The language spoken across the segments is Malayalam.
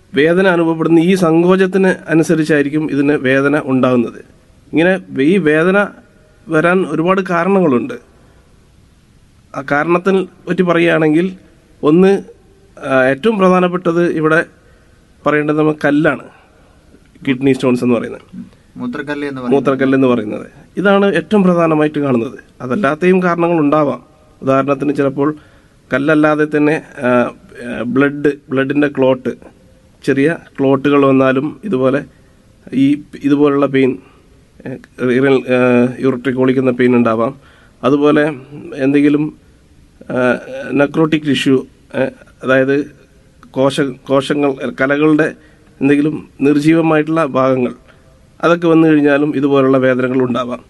വേദന അനുഭവപ്പെടുന്ന ഈ സങ്കോചത്തിന് അനുസരിച്ചായിരിക്കും ഇതിന് വേദന ഉണ്ടാകുന്നത് ഇങ്ങനെ ഈ വേദന വരാൻ ഒരുപാട് കാരണങ്ങളുണ്ട് ആ കാരണത്തിനെ പറ്റി പറയുകയാണെങ്കിൽ ഒന്ന് ആ, ഏറ്റവും പ്രധാനപ്പെട്ടത് ഇവിടെ പറയേണ്ടത് നമുക്ക് കല്ലാണ് കിഡ്നി സ്റ്റോൺസ് എന്ന് പറയുന്നത് മൂത്രക്കല്ല് എന്ന് പറയും മൂത്രക്കല്ല് എന്ന് പറയുന്നത് ഇതാണ് ഏറ്റവും പ്രധാനമായിട്ട് കാണുന്നത് അതല്ലാതെയും കാരണങ്ങൾ ഉണ്ടാവാം ഉദാഹരണത്തിന് ചിലപ്പോൾ കല്ലല്ലാതെ തന്നെ ആ, ആ, ബ്ലഡ് ബ്ലഡിൻ്റെ ക്ലോട്ട് ചെറിയ ക്ലോട്ടുകൾ വന്നാലും ഇതുപോലെ ഈ ഇതുപോലുള്ള പെയിൻ യൂറിട്രിക് ഒളിക്കുന്ന പെയിൻ ഉണ്ടാവാം അതുപോലെ എന്തെങ്കിലും നെക്രോട്ടിക് ടിഷ്യൂ അതായത് കോശ കോശങ്ങൾ കലകളുടെ എന്തെങ്കിലും നിർജീവമായിട്ടുള്ള ഭാഗങ്ങൾ അതൊക്കെ വന്നു കഴിഞ്ഞാലും ഇതുപോലുള്ള വേദനകൾ ഉണ്ടാവാം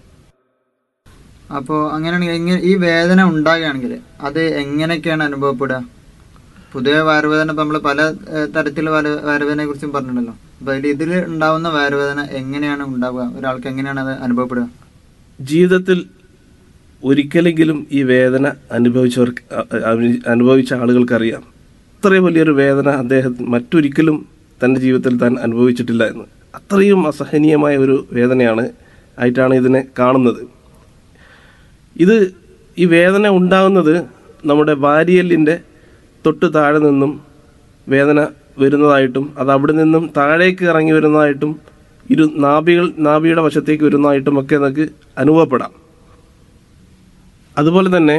അപ്പോൾ അങ്ങനെയാണെങ്കിൽ എങ്ങനെ ഈ വേദന ഉണ്ടാകുകയാണെങ്കിൽ അത് എങ്ങനെയൊക്കെയാണ് അനുഭവപ്പെടുക പൊതുവെ വയറുവേദന ഇപ്പം നമ്മൾ പല ഏഹ്, തരത്തിലുള്ള വയറ് വയറുവേദനയെ കുറിച്ചും പറഞ്ഞിട്ടുണ്ടല്ലോ അപ്പോൾ അതിൽ ഇതിൽ ഉണ്ടാവുന്ന വയറുവേദന എങ്ങനെയാണ് ഉണ്ടാവുക ഒരാൾക്ക് എങ്ങനെയാണ് അത് അനുഭവപ്പെടുക ജീവിതത്തിൽ ഒരിക്കലെങ്കിലും ഈ വേദന അനുഭവിച്ചവർക്ക് അ- അ- അനുഭവിച്ച ആളുകൾക്കറിയാം അത്രയും വലിയൊരു വേദന അദ്ദേഹം മറ്റൊരിക്കലും തൻ്റെ ജീവിതത്തിൽ താൻ അനുഭവിച്ചിട്ടില്ല എന്ന് അത്രയും അസഹനീയമായ ഒരു വേദനയാണ് ആയിട്ടാണ് ഇതിനെ കാണുന്നത് ഇത് ഈ വേദന ഉണ്ടാകുന്നത് നമ്മുടെ വാരിയലിൻ്റെ തൊട്ട് താഴെ നിന്നും വേദന വരുന്നതായിട്ടും അത് അവിടെ നിന്നും താഴേക്ക് ഇറങ്ങി വരുന്നതായിട്ടും ഇരു നാഭികൾ നാഭിയുടെ വശത്തേക്ക് വരുന്നതായിട്ടും ഒക്കെ നമുക്ക് അനുഭവപ്പെടാം അതുപോലെ തന്നെ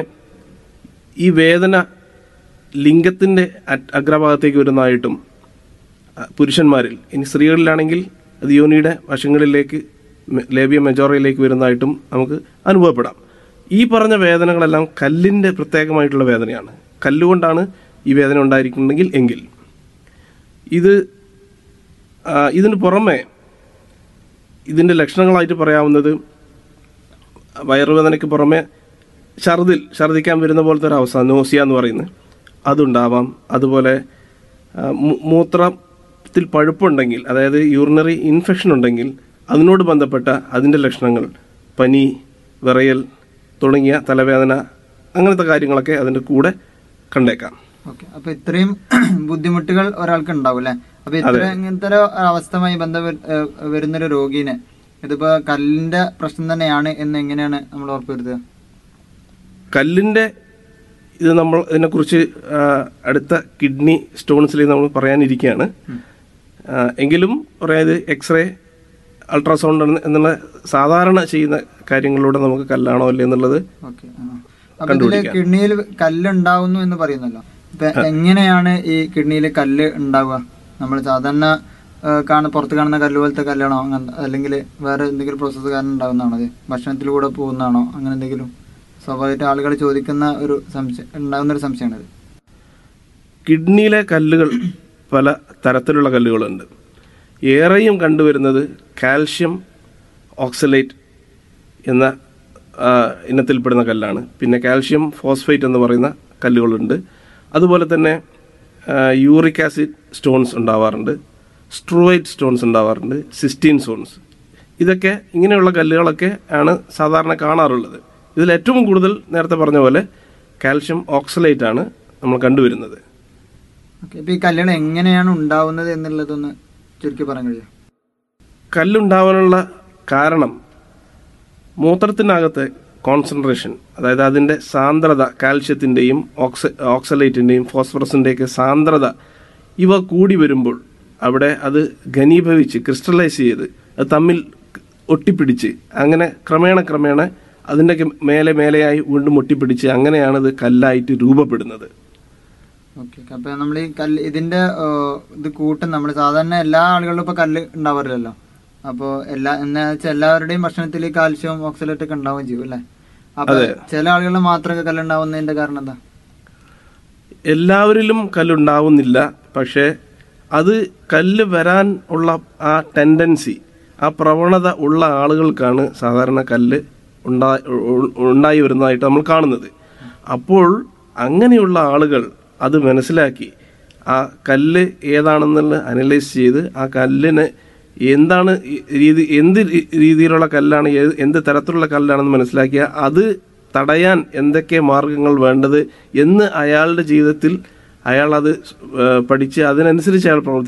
ഈ വേദന ലിംഗത്തിൻ്റെ അ- അഗ്രഭാഗത്തേക്ക് വരുന്നതായിട്ടും അ, പുരുഷന്മാരിൽ ഇനി സ്ത്രീകളിലാണെങ്കിൽ അത് യോനിയുടെ വശങ്ങളിലേക്ക് മെ- ലേബിയ മെജോറയിലേക്ക് വരുന്നതായിട്ടും നമുക്ക് അനുഭവപ്പെടാം ഈ പറഞ്ഞ വേദനകളെല്ലാം കല്ലിൻ്റെ പ്രത്യേകമായിട്ടുള്ള വേദനയാണ് കല്ലുകൊണ്ടാണ് ഈ വേദന ഉണ്ടായിരിക്കുന്നുണ്ടെങ്കിൽ എങ്കിൽ ഇത് ആ, ഇതിന് പുറമെ ഇതിൻ്റെ ലക്ഷണങ്ങളായിട്ട് പറയാവുന്നത് വയറുവേദനയ്ക്ക് പുറമെ ഛർദിൽ ഛർദിക്കാൻ വരുന്ന പോലത്തെ ഒരു അവസ്ഥ നോസിയ എന്ന് പറയുന്നത് അതുണ്ടാവാം അതുപോലെ ആ, മൂ- മൂത്രത്തിൽ പഴുപ്പുണ്ടെങ്കിൽ അതായത് യൂറിനറി ഇൻഫെക്ഷൻ ഉണ്ടെങ്കിൽ അതിനോട് ബന്ധപ്പെട്ട അതിൻ്റെ ലക്ഷണങ്ങൾ പനി വിറയൽ തുടങ്ങിയ തലവേദന അങ്ങനത്തെ കാര്യങ്ങളൊക്കെ അതിൻ്റെ കൂടെ കണ്ടേക്കാം ഓക്കെ അപ്പൊ ഇത്രയും ബുദ്ധിമുട്ടുകൾ ഒരാൾക്ക് ഉണ്ടാവും അല്ലെ അപ്പൊ ഇത്ര ഇങ്ങനത്തെ ഒരു അവസ്ഥയുമായി ബന്ധം വരുന്നൊരു രോഗീനെ ഇതിപ്പോ കല്ലിന്റെ പ്രശ്നം തന്നെയാണ് എന്ന് എങ്ങനെയാണ് നമ്മൾ ഉറപ്പുവരുത്തുക കല്ലിൻ്റെ ഇത് നമ്മൾ ഇതിനെക്കുറിച്ച് ആ, അടുത്ത കിഡ്നി സ്റ്റോൺസിൽ നമ്മൾ പറയാനിരിക്കുകയാണ് ആ, എങ്കിലും പറയാത് എക്സ്റേ അൾട്രാസൗണ്ട് എന്നുള്ള സാധാരണ ചെയ്യുന്ന കാര്യങ്ങളിലൂടെ നമുക്ക് കല്ലാണോ അല്ലേ എന്നുള്ളത് ഓക്കെ അപ്പൊ ഇതില് കിഡ്നിയിൽ കല്ല് ഉണ്ടാവുന്നു എന്ന് പറയുന്നല്ലോ ഇപ്പൊ എങ്ങനെയാണ് ഈ കിഡ്നിയിൽ കല്ല് ഉണ്ടാവുക നമ്മൾ സാധാരണ ആ, കാണുന്ന പുറത്ത് കാണുന്ന കല്ല് പോലത്തെ കല്ലാണോ അങ്ങനെ അല്ലെങ്കിൽ വേറെ എന്തെങ്കിലും പ്രോസസ്സ് കാരണം ഉണ്ടാവുന്നതാണോ അത് ഭക്ഷണത്തിലൂടെ പോകുന്നതാണോ അങ്ങനെ എന്തെങ്കിലും സ്വാഭാവികമായിട്ട് ആളുകൾ ചോദിക്കുന്ന ഒരു സംശയം ഉണ്ടാകുന്ന ഒരു സംശയമാണത് കിഡ്നിയിലെ കല്ലുകൾ പല തരത്തിലുള്ള കല്ലുകളുണ്ട് ഏറെയും കണ്ടുവരുന്നത് കാൽഷ്യം ഓക്സലേറ്റ് എന്ന ആ, ഇനത്തിൽപ്പെടുന്ന കല്ലാണ് പിന്നെ കാൽഷ്യം ഫോസ്ഫേറ്റ് എന്ന് പറയുന്ന കല്ലുകളുണ്ട് അതുപോലെ തന്നെ യൂറിക് ആസിഡ് സ്റ്റോൺസ് ഉണ്ടാവാറുണ്ട് സ്ട്രൂവൈറ്റ് സ്റ്റോൺസ് ഉണ്ടാവാറുണ്ട് സിസ്റ്റീൻ സ്റ്റോൺസ് ഇതൊക്കെ ഇങ്ങനെയുള്ള കല്ലുകളൊക്കെ ആണ് സാധാരണ കാണാറുള്ളത് ഇതിൽ ഏറ്റവും കൂടുതൽ നേരത്തെ പറഞ്ഞ പോലെ കാൽഷ്യം ഓക്സലേറ്റ് ആണ് നമ്മൾ കണ്ടുവരുന്നത് ഓക്കെ ഇപ്പൊ ഈ കല്ലുകൾ എങ്ങനെയാണ് ഉണ്ടാവുന്നത് എന്നുള്ളതൊന്ന് ചുരുക്കി പറയാൻ കഴിയും കല്ലുണ്ടാവാനുള്ള കാരണം മൂത്രത്തിനകത്തെ കോൺസെൻട്രേഷൻ അതായത് അതിൻ്റെ സാന്ദ്രത കാൽഷ്യത്തിൻ്റെയും ഓക്സ ഓക്സലേറ്റിൻ്റെയും ഫോസ്ഫറസിൻ്റെയൊക്കെ സാന്ദ്രത ഇവ കൂടി വരുമ്പോൾ അവിടെ അത് ഘനീഭവിച്ച് ക്രിസ്റ്റലൈസ് ചെയ്ത് അത് തമ്മിൽ ഒട്ടിപ്പിടിച്ച് അങ്ങനെ ക്രമേണ ക്രമേണ അതിൻ്റെയൊക്കെ മേലെ മേലെയായി വീണ്ടും ഒട്ടിപ്പിടിച്ച് അങ്ങനെയാണ് ഇത് കല്ലായിട്ട് രൂപപ്പെടുന്നത് ഓക്കെ അപ്പൊ നമ്മൾ ഈ കല്ല് ഇതിന്റെ ആ, ഇത് കൂട്ടും നമ്മൾ സാധാരണ എല്ലാ ആളുകളിലും ഇപ്പൊ കല്ല് ഉണ്ടാവാറില്ലല്ലോ അപ്പോ എല്ലാ എന്നാ വെച്ചാൽ എല്ലാവരുടെയും ഭക്ഷണത്തിൽ കാൽസ്യവും ഓക്സലേറ്റ് ഒക്കെ ഉണ്ടാവുകയും ചെയ്യും അല്ലേ അപ്പൊ ചില ആളുകളിൽ മാത്രമേ കല്ല് ഉണ്ടാവുന്നതിന്റെ കാരണം എന്താ എല്ലാവരിലും കല്ലുണ്ടാവുന്നില്ല പക്ഷേ അത് കല്ല് വരാൻ ഉള്ള ആ ടെൻഡൻസി ആ പ്രവണത ഉള്ള ആളുകൾക്കാണ് സാധാരണ കല്ല് ഉണ്ടാ ഉ- ഉണ്ടായി വരുന്നതായിട്ട് നമ്മൾ കാണുന്നത് അപ്പോൾ അങ്ങനെയുള്ള ആളുകൾ അത് മനസ്സിലാക്കി ആ കല്ല് ഏതാണെന്നുള്ള അനലൈസ് ചെയ്ത് ആ കല്ലിന് എന്താണ് ഈ രീതി എന്ത് രീ- രീതിയിലുള്ള കല്ലാണ് ഏത് എന്ത് തരത്തിലുള്ള കല്ലാണെന്ന് മനസ്സിലാക്കിയ അത് തടയാൻ എന്തൊക്കെ മാർഗങ്ങൾ വേണ്ടത് എന്ന് അയാളുടെ ജീവിതത്തിൽ അയാൾ അത് ഏഹ്, പഠിച്ച് അതിനനുസരിച്ച് അയാൾ പ്രവർത്തി